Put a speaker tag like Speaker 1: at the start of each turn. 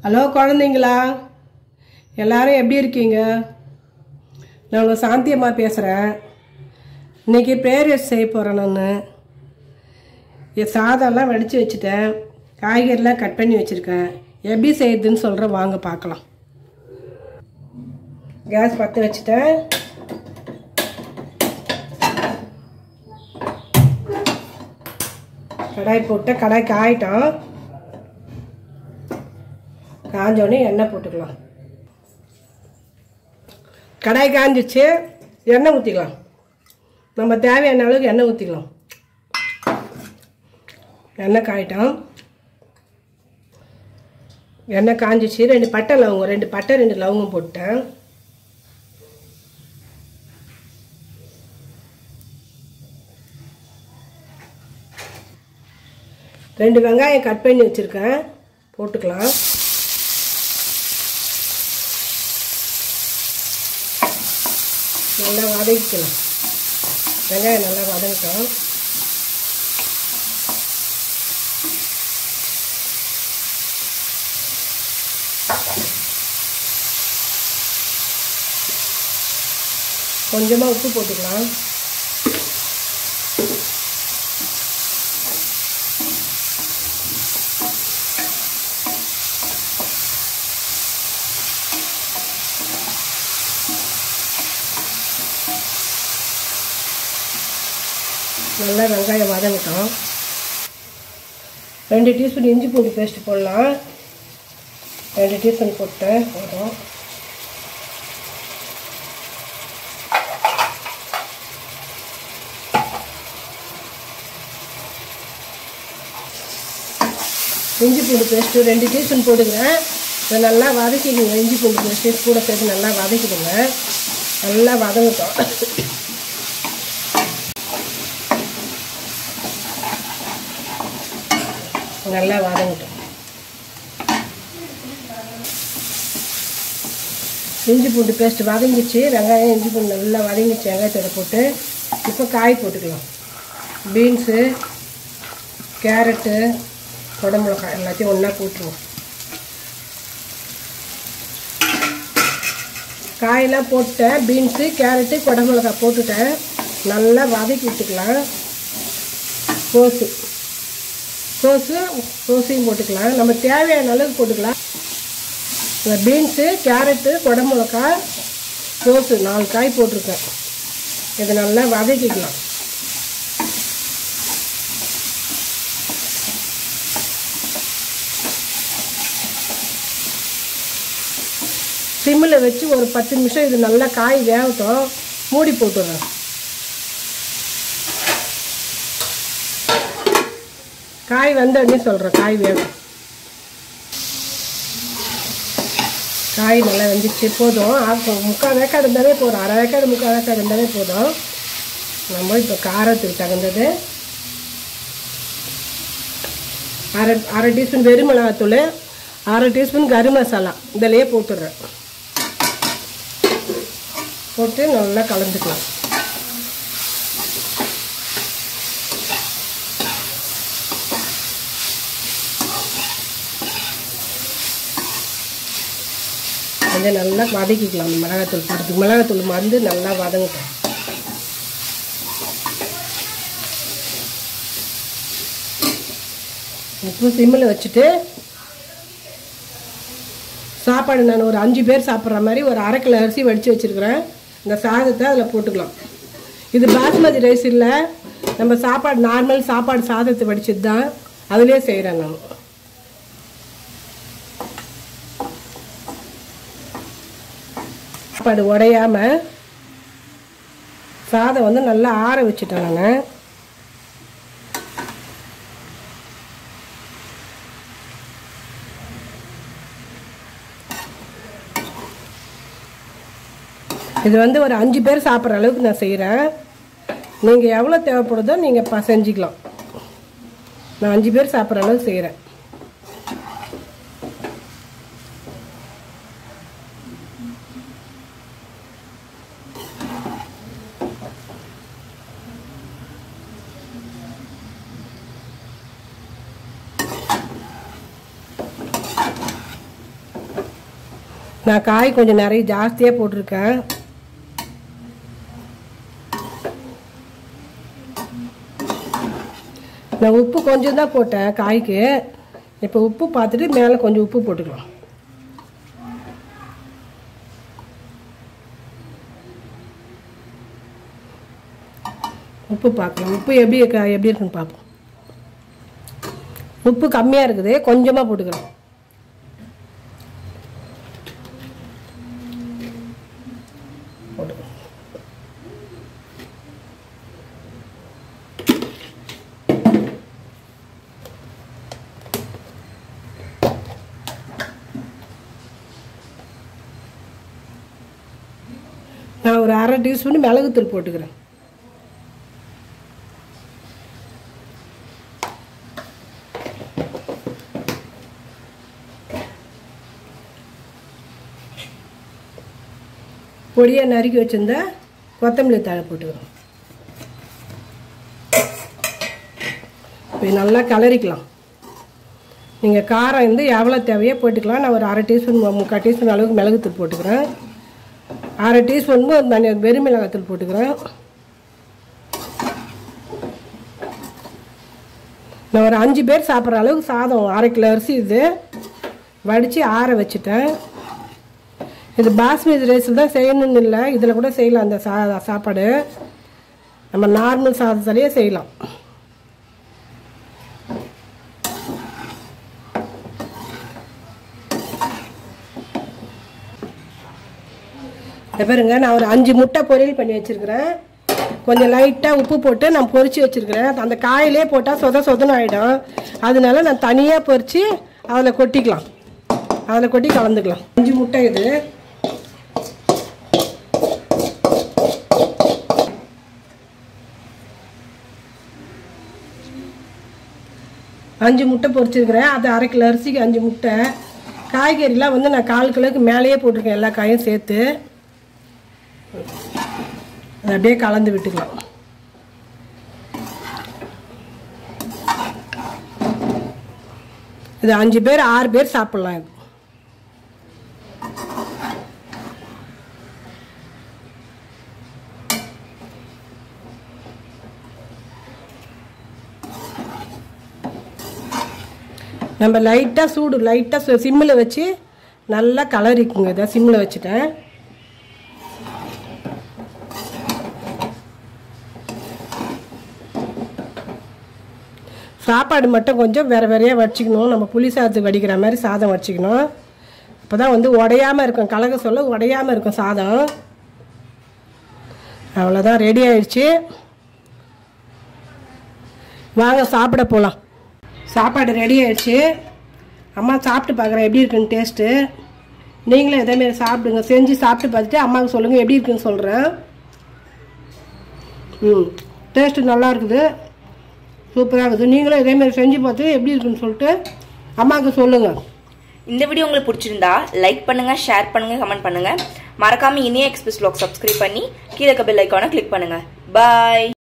Speaker 1: hello குழந்தைங்களா எல்லாரும் எப்படி இருக்கீங்க நான் உங்கள் சாந்தி அம்மா பேசுகிறேன் இன்றைக்கி ப்ரேயர் செய்ய போகிறேன் நான் என் சாதம்லாம் வடித்து வச்சுட்டேன் காய்கறிலாம் கட் பண்ணி வச்சுருக்கேன் எப்படி செய்யுதுன்னு சொல்கிறேன் வாங்க பார்க்கலாம் கேஸ் பற்ற வச்சுட்டேன் கடாய் போட்டு கடாய் காயிட்டோம் காஞ்சோடனே எண்ணெய் போட்டுக்கலாம் கடாய் காஞ்சிச்சு எண்ணெய் ஊற்றிக்கலாம் நம்ம தேவையான அளவுக்கு எண்ணெய் ஊற்றிக்கலாம் எண்ணெய் காயிட்டோம் எண்ணெய் காஞ்சிச்சு ரெண்டு பட்டை லவங்கம் ரெண்டு பட்டை ரெண்டு லவங்கம் போட்டேன் ரெண்டு வெங்காயம் கட் பண்ணி வச்சுருக்கேன் போட்டுக்கலாம் நல்லா வதக்கிக்கலாம் வெங்காயம் நல்லா வதங்கிட்டோம் கொஞ்சமாக உப்பு போட்டுக்கலாம் நல்லா வெங்காயம் வதங்கட்டும் ரெண்டு டீஸ்பூன் இஞ்சி பூண்டு பேஸ்ட் போடலாம் ரெண்டு டீஸ்பூன் போட்டேன் போதும் இஞ்சி பூண்டு பேஸ்ட்டு ரெண்டு டீஸ்பூன் போட்டுக்கிறேன் இதை நல்லா வதக்கிடுங்க இஞ்சி பூண்டு பேஸ்ட்டு கூட சேர்த்து நல்லா வதக்கிடுங்க நல்லா வதங்கட்டும் நல்லா வதங்கட்டும் இஞ்சி பூண்டு பேஸ்ட் வதங்கிச்சு வெங்காயம் இஞ்சி பூண்டு நல்லா வதங்கிச்சு வெங்காயத்தோட போட்டு இப்போ காய் போட்டுக்கலாம் பீன்ஸு கேரட்டு குடமிளகாய் எல்லாத்தையும் ஒன்றா போட்டுருவோம் காயெல்லாம் போட்டேன் பீன்ஸு கேரட்டு குடமிளகாய் போட்டுட்டேன் நல்லா வதக்கி விட்டுக்கலாம் கோஸு கோஸு கோஸையும் போட்டுக்கலாம் நம்ம தேவையான அளவுக்கு போட்டுக்கலாம் இந்த பீன்ஸு கேரட்டு குடமிளகாய் கோஸு நாலு காய் போட்டிருக்கேன் இதை நல்லா வதக்கிக்கலாம் சிம்மில் வச்சு ஒரு பத்து நிமிஷம் இது நல்லா காய் வேகட்டும் மூடி போட்டுடுறேன் காய் வந்தோடனே சொல்கிறேன் காய் வேகும் காய் நல்லா வெந்துச்சு போதும் ஆ- முக்கால் வேக்காடு இருந்தாலே போதும் அரை வேக்காடு முக்கால் வேக்காடு இருந்தாலே போதும் நம்ம இப்போ காரத்துக்கு தகுந்தது அரை அரை டீஸ்பூன் வெறும் மிளகாத்தூள் அரை டீஸ்பூன் கரும் மசாலா இதிலையே போட்டுடுறேன் போட்டு நல்லா கலந்துக்கலாம் கொஞ்சம் நல்லா வதக்கிக்கலாம் அந்த மிளகாத்தூள் போட்டு மிளகாத்தூள் மருந்து நல்லா வதங்கட்டும் உப்பு சிம்மில் வச்சுட்டு சாப்பாடு நான் ஒரு அஞ்சு பேர் சாப்பிட்ற மாதிரி ஒரு அரை கிலோ அரிசி வடித்து வச்சுருக்கிறேன் இந்த சாதத்தை அதில் போட்டுக்கலாம் இது பாஸ்மதி ரைஸ் இல்லை நம்ம சாப்பாடு நார்மல் சாப்பாடு சாதத்தை வடிச்சது தான் அதுலேயே செய்கிறேன் நான் சாப்பாடு உடையாம சாதம் வந்து நல்லா ஆற வச்சுட்டேன் நான் இது வந்து ஒரு அஞ்சு பேர் சாப்பிட்ற அளவுக்கு நான் செய்கிறேன் நீங்கள் எவ்வளோ தேவைப்படுதோ நீங்கள் ப செஞ்சுக்கலாம் நான் அஞ்சு பேர் சாப்பிட்ற அளவுக்கு செய்கிறேன் நான் காய் கொஞ்சம் நிறைய ஜாஸ்தியாக போட்டிருக்கேன் நான் உப்பு கொஞ்சம் தான் போட்டேன் காய்க்கு இப்போ உப்பு பார்த்துட்டு மேலே கொஞ்சம் உப்பு போட்டுக்கலாம் உப்பு பார்க்கலாம் உப்பு எப்படி இருக்கா எப்படி இருக்குன்னு பார்ப்போம் உப்பு கம்மியாக இருக்குது கொஞ்சமாக போட்டுக்கலாம் போட்டுக்கலாம் நான் ஒரு அரை டீஸ்பூன் மிளகுத்தூள் போட்டுக்கிறேன் பொடியாக நறுக்கி வச்சிருந்தா கொத்தமல்லி தழை போட்டுக்கிறோம் இப்போ நல்லா கலரிக்கலாம் நீங்கள் காரம் வந்து எவ்வளோ தேவையோ போட்டுக்கலாம் நான் ஒரு அரை டீஸ்பூன் முக்கால் டீஸ்பூன் அளவுக்கு மிளகுத்தூள் போட்டுக்கிறேன் அரை டீஸ்பூன் தனி வெறும் மிளகாத்தூள் போட்டுக்கிறேன் நான் ஒரு அஞ்சு பேர் சாப்பிட்ற அளவுக்கு சாதம் அரை கிலோ அரிசி இது வடித்து ஆற வச்சுட்டேன் இது பாஸ்மதி ரைஸில் தான் செய்யணும்னு இல்லை இதில் கூட செய்யலாம் அந்த சா சாப்பாடு நம்ம நார்மல் சாதத்துலேயே செய்யலாம் இதை பாருங்க நான் ஒரு அஞ்சு முட்டை பொரியல் பண்ணி வச்சுருக்கிறேன் கொஞ்சம் லைட்டாக உப்பு போட்டு நான் பொரிச்சு வச்சுருக்கிறேன் அந்த காயிலே போட்டால் சொத சொதன்னு ஆகிடும் அதனால நான் தனியாக பொரித்து அதில் கொட்டிக்கலாம் அதில் கொட்டி கலந்துக்கலாம் அஞ்சு முட்டை இது அஞ்சு முட்டை பொரிச்சிருக்கிறேன் அது அரை கிலோ அரிசிக்கு அஞ்சு முட்டை காய்கறிலாம் வந்து நான் கால் கிலோக்கு மேலேயே போட்டிருக்கேன் எல்லா காயும் சேர்த்து அதை அப்படியே கலந்து விட்டுக்கலாம் இது அஞ்சு பேர் ஆறு பேர் சாப்பிட்லாம் இது நம்ம லைட்டாக சூடு லைட்டாக சிம்மில் வச்சு நல்லா கலரிக்குங்க இதை சிம்மில் வச்சுட்டேன் சாப்பாடு மட்டும் கொஞ்சம் வேறு வேறையாக வடிச்சிக்கணும் நம்ம புளி சாதத்துக்கு வடிக்கிற மாதிரி சாதம் வடிச்சிக்கணும் அப்போ தான் வந்து உடையாமல் இருக்கும் கலக சொல்ல உடையாமல் இருக்கும் சாதம் அவ்வளோதான் ரெடி ஆயிடுச்சு வாங்க சாப்பிட போகலாம் சாப்பாடு ரெடி ஆயிடுச்சு அம்மா சாப்பிட்டு பார்க்குறேன் எப்படி இருக்குன்னு டேஸ்ட்டு நீங்களும் இதேமாரி சாப்பிடுங்க செஞ்சு சாப்பிட்டு பார்த்துட்டு அம்மாவுக்கு சொல்லுங்கள் எப்படி இருக்குன்னு சொல்கிறேன் ம் டேஸ்ட்டு நல்லா இருக்குது சூப்பராக இருக்குது நீங்களும் இதேமாரி செஞ்சு பார்த்து எப்படி இருக்குன்னு சொல்லிட்டு அம்மாவுக்கு சொல்லுங்கள்
Speaker 2: இந்த வீடியோ உங்களுக்கு பிடிச்சிருந்தா லைக் பண்ணுங்க ஷேர் பண்ணுங்க கமெண்ட் பண்ணுங்க மறக்காம இனிய எக்ஸ்பிரஸ் வ்ளாக் சப்ஸ்கிரைப் பண்ணி கீழே பெல் ஐக்கானை கிளிக் பண்ணுங்க பாய்